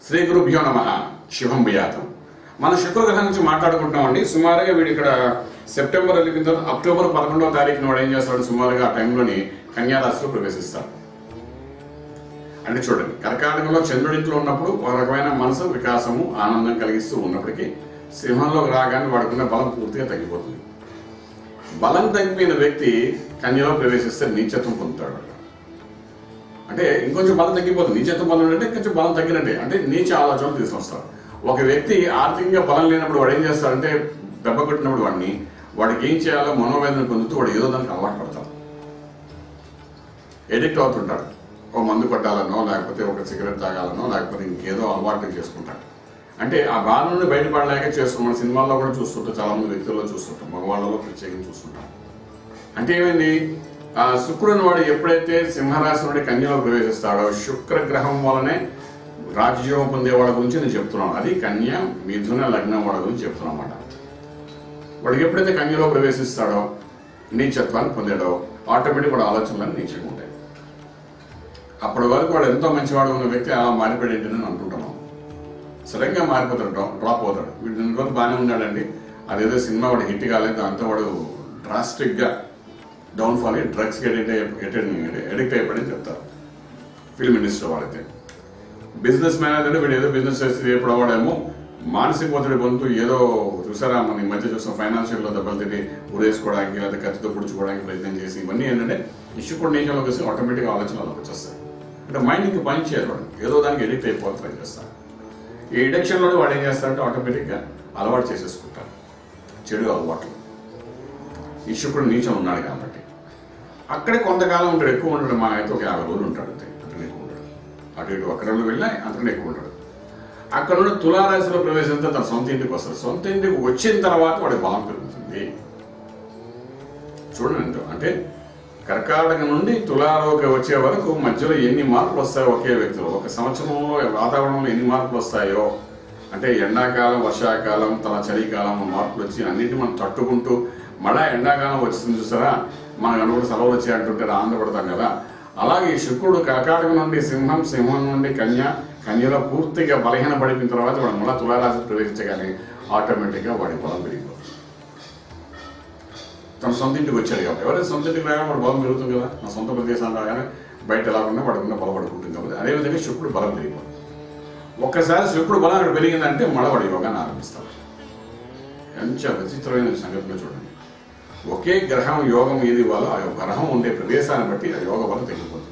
శ్రీ గురుభ్యో నమ శుభం బియాతం మన శుక్రగ్రహం నుంచి మాట్లాడుకుంటున్నామండి సుమారుగా వీడు ఇక్కడ సెప్టెంబర్ వెళ్ళిన తర్వాత అక్టోబర్ పదకొండవ తారీఖున వాడు ఏం చేస్తాడు సుమారుగా ఆ టైంలోని కన్యారాశిలో ప్రవేశిస్తాడు అంటే చూడండి కర్కాటకంలో చంద్రుడింట్లో ఉన్నప్పుడు ఒక రకమైన మనసు వికాసము ఆనందం కలిగిస్తూ ఉన్నప్పటికీ సింహంలోకి రాగానే వాడుకున్న బలం పూర్తిగా తగ్గిపోతుంది బలం తగ్గిపోయిన వ్యక్తి కన్యలో ప్రవేశిస్తే నీచత్వం పొందుతాడు వాడు. అంటే ఇంకొంచెం బలం తగ్గిపోతుంది నీచత్వం బలం అంటే కొంచెం బలం తగ్గినట్టే అంటే నీచ ఆలోచనలు తీసుకొస్తారు ఒక వ్యక్తి ఆర్థికంగా బలం లేనప్పుడు వాడు ఏం చేస్తాడంటే దెబ్బ కొట్టినప్పుడు వాడిని వాడికి ఏం చేయాలో మనోవేదన పొందుతూ వాడు ఏదో దానికి అలవాటు పడతాడు ఎడిక్ట్ అవుతుంటాడు ఓ మందు కొట్టాలనో లేకపోతే ఒక సిగరెట్ తాగాలనో లేకపోతే ఇంకేదో అలవాటు చేసుకుంటాడు అంటే ఆ బాధ నుండి బయటపడలేక చేస్తున్నాం మన సినిమాల్లో కూడా చూస్తుంటాం చాలా మంది వ్యక్తుల్లో చూస్తుంటాం మగవాళ్ళలో ప్రత్యేకంగా చూస్తుంటాం అంటే ఏమైంది ఆ శుక్రుని వాడు ఎప్పుడైతే సింహరాశి నుండి కన్యలో ప్రవేశిస్తాడో శుక్ర గ్రహం వలనే రాజయోగం పొందే వాళ్ళ గురించి నేను చెప్తున్నాను అది కన్య మిథున లగ్నం వాళ్ళ గురించి చెప్తున్నాను అన్నమాట వాడికి ఎప్పుడైతే కన్యలో ప్రవేశిస్తాడో నీచత్వాన్ని పొందాడో ఆటోమేటిక్ వాడు ఆలోచనలన్నీ నీచంగా ఉంటాయి అప్పటి వరకు వాడు ఎంతో మంచివాడు ఉన్న వ్యక్తి అలా మారిపోయాడు ఏంటి అని అనుకుంటున్నాం సడన్గా మారిపోతాడు డ్రా- డ్రాప్ అవుతాడు వీడు నిన్న రోజు బాగానే ఉన్నాడండి అదేదో సినిమా వాడు హిట్ కాలేదు దాంతో వాడు డ్రాస్టిక్గా డౌన్ఫాల్ అయ్యి డ్రగ్స్కి ఎడిక్ట్ అయ్యి ఎడిక్ట్ అయిపోయాడని చెప్తారు ఫిల్మ్ ఇండస్ట్రీ వాడైతే బిజినెస్ మ్యాన్ అయితే వీడు ఏదో బిజినెస్ చేస్తే ఎప్పుడు అవ్వడేమో మానసిక ఒత్తిడి పొందుతూ ఏదో చూసారా మన ఈ మధ్య చూసిన ఫైనాన్షియల్లో దెబ్బలు తిని ఉరేసుకోవడానికి లేదా కత్తితో పుడుచుకోవడానికి ప్రయత్నం చేసి ఇవన్నీ ఏంటంటే ఇష్యూ కూడా నేచర్లోకి వస్తే ఆటోమేటిక్గా ఆలోచనలు వచ్చేస్తాయి అంటే మైండ్కి పని చేయరు వాడు ఏదో దానికి ఎడిక్ట్ అయిపోవాలి ట్రై చేస్తాడు ఈ ఎడిక్షన్లోనే వాడు ఏం చేస్తాడంటే ఆటోమేటిక్గా అలవాటు చేసేసుకుంటాడు చెడు అలవాట్లు ఈ శుక్రుడు నీచం ఉన్నాడు కాబట్టి అక్కడే కొంతకాలం ఉంటాడు ఎక్కువ ఉంటాడు మా అయితే ఒక యాభై రోజులు ఉంటాడు అంతే అంతకన్నా ఎక్కువ ఉంటాడు అటు ఇటు ఒక్క రోజులు వెళ్ళినా అంతకన్నా ఎక్కువ ఉంటాడు అక్కడ నుండి తులారాశిలో ప్రవేశించిన తన సొంత ఇంటికి వస్తాడు సొంత ఇంటికి వచ్చిన తర్వాత వాడి బలం పెరుగుతుంది చూడండి అంటే కర్కాటక నుండి తులాలోకి వచ్చే వరకు మధ్యలో ఎన్ని మార్పులు వస్తాయో ఒకే వ్యక్తిలో ఒక సంవత్సరంలో వాతావరణంలో ఎన్ని మార్పులు వస్తాయో అంటే ఎండాకాలం వర్షాకాలం తన చలికాలం మార్పులు వచ్చి అన్నింటిని మనం తట్టుకుంటూ మళ్ళా ఎండాకాలం వచ్చింది చూసారా మనకు అనుకుంటే సెలవులు వచ్చాయి అంటుంటే ఆనందపడతాం కదా అలాగే ఈ శుక్రుడు కర్కాటక నుండి సింహం సింహం నుండి కన్య కన్యలో పూర్తిగా బలహీన పడిపోయిన తర్వాత వాడు మళ్ళా తులారాశి ప్రవేశించగానే ఆటోమేటిక్గా వాడి బలం పెరిగిపోతుంది తన సొంత ఇంటికి వచ్చాడు కాబట్టి ఎవరైతే సొంత ఇంటికి రాగానే వాడు బలం పెరుగుతుంది కదా నా సొంత ప్రదేశాన్ని రాగానే బయట ఎలా ఉన్నా వాడుకున్న బలపడుకుంటుంది కాబట్టి అదేవిధంగా శుక్రుడు బలం పెరిగిపోతుంది ఒక్కసారి శుక్రుడు బలం అక్కడ పెరిగిందంటే మళ్ళీ వాడు యోగాన్ని ఆరంభిస్తాడు ఎంత విచిత్రమైన సంగతిలో చూడండి ఒకే గ్రహం యోగం ఏది ఇవ్వాలో ఆ గ్రహం ఉండే ప్రదేశాన్ని బట్టి ఆ యోగ బలం తగ్గిపోతుంది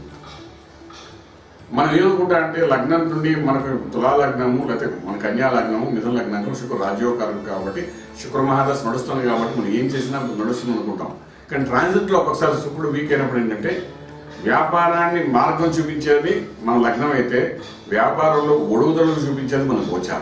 మనం ఏమనుకుంటా అంటే లగ్నం నుండి మనకు తులా లగ్నము లేకపోతే మన కన్యా లగ్నము మిథున లగ్నం శుక్ర రాజయోగకారం కాబట్టి శుక్ర మహాదశ నడుస్తుంది కాబట్టి మనం ఏం చేసినా నడుస్తుంది అనుకుంటాం కానీ ట్రాన్సిట్లో ఒక్కొక్కసారి శుక్రుడు వీక్ అయినప్పుడు ఏంటంటే వ్యాపారాన్ని మార్గం చూపించేది మన లగ్నం అయితే వ్యాపారంలో ఒడుగుదలకు చూపించేది మన గోచారం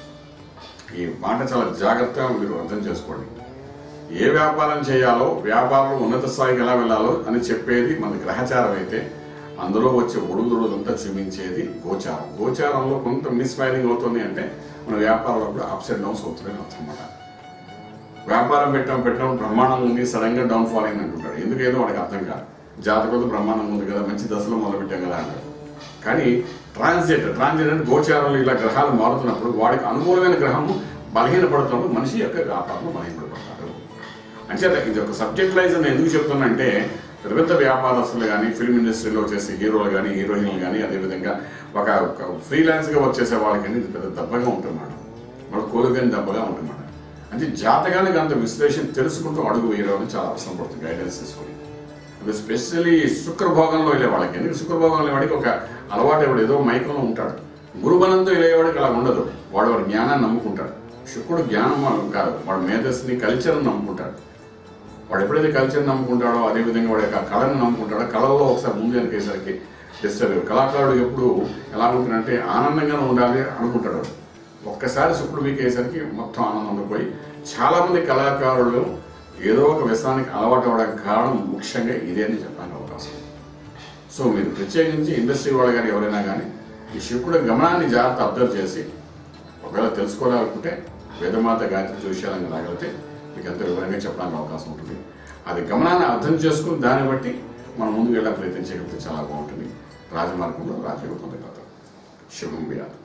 ఈ మాట చాలా జాగ్రత్తగా మీరు అర్థం చేసుకోండి ఏ వ్యాపారం చేయాలో వ్యాపారంలో ఉన్నత స్థాయికి ఎలా వెళ్ళాలో అని చెప్పేది మన గ్రహచారం అయితే అందులో వచ్చే ఒడుగుదొడుదంతా చూపించేది గోచారం గోచారంలో కొంత మిస్ఫైరింగ్ అవుతుంది అంటే మన వ్యాపారంలో కూడా అప్స్ అండ్ డౌన్స్ అవుతున్నాయని అర్థం అన్నమాట వ్యాపారం పెట్టడం పెట్టడం బ్రహ్మాండం ఉంది సడన్ గా డౌన్ ఫాల్ అయింది అంటుంటాడు ఎందుకేదో వాడికి అర్థం కాదు జాతకంతో బ్రహ్మాండం ఉంది కదా మంచి దశలో మొదలు పెట్టాం కదా అంటాడు కానీ ట్రాన్సిట్ ట్రాన్సిట్ అంటే గోచారంలో ఇలా గ్రహాలు మారుతున్నప్పుడు వాడికి అనుకూలమైన గ్రహము బలహీనపడుతున్నప్పుడు మనిషి యొక్క వ్యాపారంలో బలహీనపడతాడు అంచేత ఇది ఒక సబ్జెక్ట్ వైజ్ నేను ఎందుకు చెప్తున్నా అంటే పెద్ద పెద్ద వ్యాపారస్తులు కానీ ఫిల్మ్ ఇండస్ట్రీలో వచ్చేసి హీరోలు కానీ హీరోయిన్లు కానీ అదేవిధంగా ఒక ఫ్రీలాన్స్గా వర్క్ చేసే వాళ్ళకి ఇది పెద్ద దెబ్బగా ఉంటున్నాడు మన కోలుగని దెబ్బగా ఉంటున్నాడు అంటే జాతకానికి అంత విశ్లేషణ తెలుసుకుంటూ అడుగు వేయడం అనేది చాలా అవసరం పడుతుంది గైడెన్స్ తీసుకొని అది స్పెషల్లీ శుక్రభోగంలో వెళ్ళే వాళ్ళకి ఎందుకంటే శుక్రభోగంలో వెళ్ళే వాడికి ఒక అలవాటు ఎవడు ఏదో మైకంలో ఉంటాడు గురుబలంతో వెళ్ళేవాడికి అలా ఉండదు వాడు వాడి జ్ఞానాన్ని నమ్ముకుంటాడు శుక్రుడు జ్ఞానం కాదు వాడు మేధస్సుని కల్చర్ని నమ్ముకుంటాడు వాడు ఎప్పుడైతే కల్చర్ నమ్ముకుంటాడో అదేవిధంగా వాడి యొక్క కళను నమ్ముకుంటాడో కళలో ఒకసారి ముందు వెనకేసరికి డిస్టర్బ్ కళాకారుడు ఎప్పుడు ఎలా ఉంటుందంటే ఆనందంగానే ఉండాలి అనుకుంటాడు వాడు. ఒక్కసారి శుక్రుడు వీక్ అయ్యేసరికి మొత్తం ఆనందంలో పోయి చాలా మంది కళాకారులు ఏదో ఒక వ్యసనానికి అలవాటు అవ్వడానికి కారణం ముఖ్యంగా ఇదే అని చెప్పడానికి అవకాశం ఉంది. సో మీరు ప్రత్యేకించి ఇండస్ట్రీ వాళ్ళు కానీ ఎవరైనా కానీ ఈ శుక్రుడు గమనాన్ని జాగ్రత్త అబ్జర్వ్ చేసి ఒకవేళ తెలుసుకోవాలనుకుంటే వేదమాత గాయత్రి జ్యోతిషాలను రాగలిగితే మీకు ఎంతో వివరంగా చెప్పడానికి అవకాశం ఉంటుంది అది గమనాన్ని అర్థం చేసుకుని దాన్ని బట్టి మనం ముందుకు వెళ్ళా ప్రయత్నం చేయగలిగితే చాలా బాగుంటుంది రాజమార్గంలో రాజయోగం పొందగలుగుతాం శుభం వ్యాధి